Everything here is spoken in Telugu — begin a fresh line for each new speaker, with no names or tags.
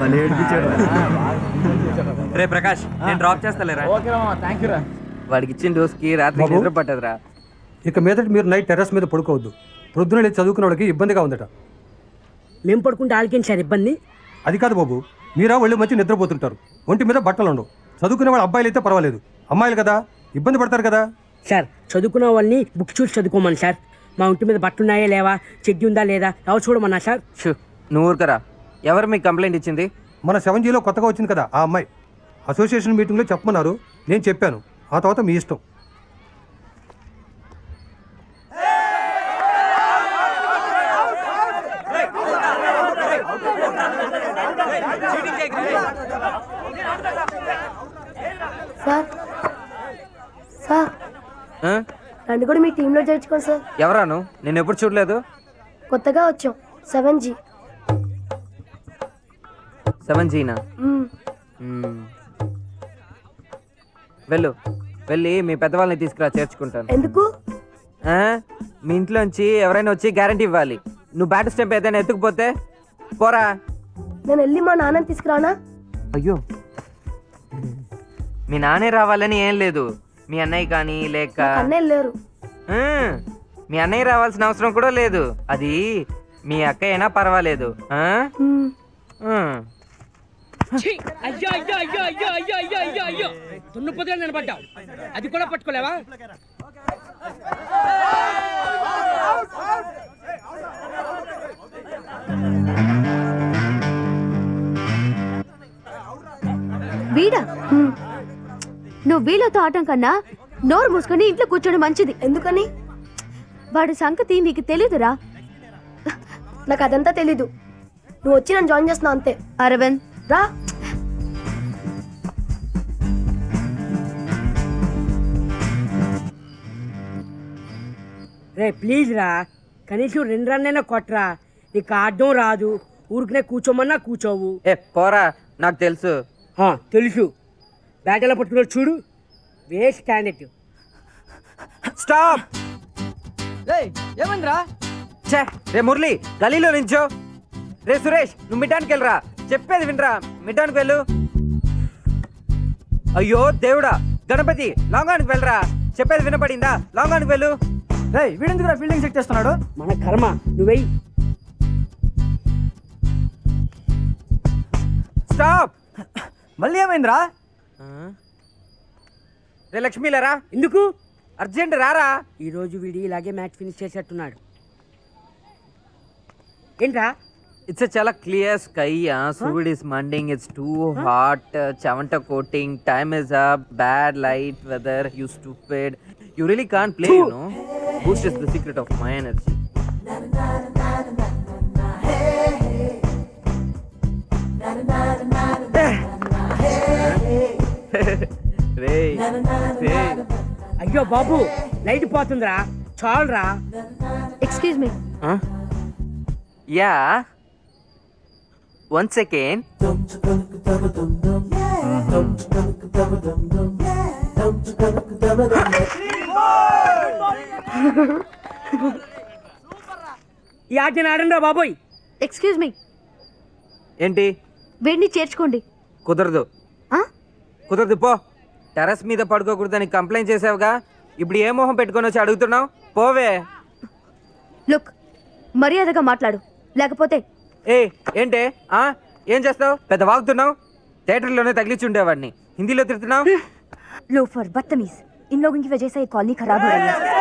రే ప్రకాష్ నేను డ్రాప్ చేస్తాలేరా
థ్యాంక్ యూ రా
వాడికి ఇచ్చిన డోస్కి రాత్రి
బాబు?
నిద్ర పట్టదురా
ఇక మీదట మీరు నైట్ టెర్రస్ మీద పడుకోవద్దు ప్రొద్దున లేచి చదువుకునే వాళ్ళకి ఇబ్బందిగా ఉందట
మేము పడుకుంటే ఆలకేం సార్ ఇబ్బంది
అది కాదు బాబు మీరా ఒళ్ళు మంచి నిద్రపోతుంటారు ఒంటి మీద బట్టలు ఉండవు చదువుకునే వాళ్ళ అబ్బాయిలు అయితే పర్వాలేదు అమ్మాయిలు కదా ఇబ్బంది పడతారు కదా
సార్ చదువుకున్న వాళ్ళని బుక్ చూసి చదువుకోమని సార్ మా ఇంటి మీద బట్టున్నాయా లేవా చెడ్డి ఉందా లేదా ఎవరు చూడమన్నా సార్
షూ నువ్వు ఊరుకరా ఎవరు మీకు కంప్లైంట్ ఇచ్చింది
మన సెవెన్ జీలో కొత్తగా వచ్చింది కదా ఆ అమ్మాయి అసోసియేషన్ మీటింగ్లో చెప్పమన్నారు నేను చెప్పాను ఆ తర్వాత మీ ఇష్టం
సార్ సార్
ఆ?
నన్ను కూడా మీ టీంలో చేర్చుకోండి సార్
ఎవరాను నేను ఎప్పుడు చూడలేదు
కొత్తగా వచ్చాం సెవెన్ జీ
సెవెన్ జీనా మ్మ్. వెళ్ళు వెళ్ళి మీ పెద్దవాళ్ళని తీసుకురా చేర్చుకుంటాను
ఎందుకు
ఆ? మీ ఇంట్లోంచి ఎవరైనా వచ్చి గ్యారంటీ ఇవ్వాలి నువ్వు బ్యాట్ స్టెంప్ ఏదైనా ఎత్తుకుపోతే పోరా
నేను వెళ్ళి మా నాన్నని తీసుకురానా
అయ్యో మీ నాన్నే రావాలని ఏం లేదు మీ అన్నయ్య కానీ లేక
అన్నయ్య లేరు
ఆ, మీ అన్నయ్య రావాల్సిన అవసరం కూడా లేదు అది మీ అక్క అయినా పర్వాలేదు ఆ?
మ్మ్.
ఆ.
అయ్యో అయ్యో అయ్యో అయ్యో అయ్యో అయ్యో అయ్యో అయ్యో దున్నపోతే నిలబడ్డావు అది కూడా పట్టుకోలేవా
వీడా నువ్వు వీళ్ళతో ఆటం కన్నా నోరు మూసుకొని ఇంట్లో కూర్చోడం మంచిది
ఎందుకని
వాడి సంగతి నీకు తెలియదురా
నాకు అదంతా తెలీదు నువ్వు వచ్చి నన్ను జాయిన్ చేస్తున్నావు అంతే
అరవింద్
రా
రే ప్లీజ్ రా కనీసం రెండు రన్నైనా కొట్టరా నీకు ఆడడం రాదు ఊరికనే కూర్చోమన్నా కూర్చోవు
ఏ పోరా నాకు తెలుసు
ఆ, తెలుసు బ్యాట్ ఎలా పట్టుకున్నాడు చూడు వేస్ట్ క్యాండిడేట్
స్టాప్
ఏమైందిరా
ఛే రే మురళి గలీలో నించో రే సురేష్ నువ్వు మిడ్డానికి వెళ్ళరా చెప్పేది వినరా మిడ్డానికి వెళ్ళు అయ్యో దేవుడా గణపతి లాంగానికి వెళ్ళరా చెప్పేది వినపడిందా లాంగానికి వెళ్ళు
రే వీడెందుకురా ఫీల్డింగ్ చెక్ చేస్తున్నాడు
మన కర్మ నువ్వెయ్యి
స్టాప్
మళ్ళీ ఏమైందిరా
రే లక్ష్మీలరా
ఎందుకు
అర్జెంట్ రారా
ఈ రోజు వీడి ఇలాగే మ్యాచ్ ఫినిష్ చేసేట్టున్నాడు ఏంట్రా
ఇట్స్ చాలా క్లియర్ స్కై సూర్యుడ్ ఇస్ మండింగ్ ఇట్స్ టూ హాట్ చెవంట coating time is up bad light weather you stupid you really can play you know Boost is the secret of my energy రే రే
అయ్యో బాబు లైట్ పోతుందిరా చాలురా
excuse me
yeah one second
ఈ ఆట నేను ఆడంరా బాబోయ్
ఎక్స్క్యూజ్ మీ
ఏంటి
వీడిని చేర్చుకోండి
కుదరదు
ఆ?
కుదరదు పో టెరస్ మీద పడుకోకూడదని కంప్లైంట్ చేసావుగా ఇప్పుడు ఏ మొహం పెట్టుకొని వచ్చి అడుగుతున్నావు పోవే
లుక్ మర్యాదగా మాట్లాడు లేకపోతే
ఏ ఏంటే ఆ ఏం చేస్తావు పెద్ద వాగుతున్నావు థియేటర్లోనే తగిలించి ఉండేవాడిని హిందీలో తిడుతున్నావు
लोफर बदतमीज इन लोगों की वजह से ये कॉलोनी खराब हो रही है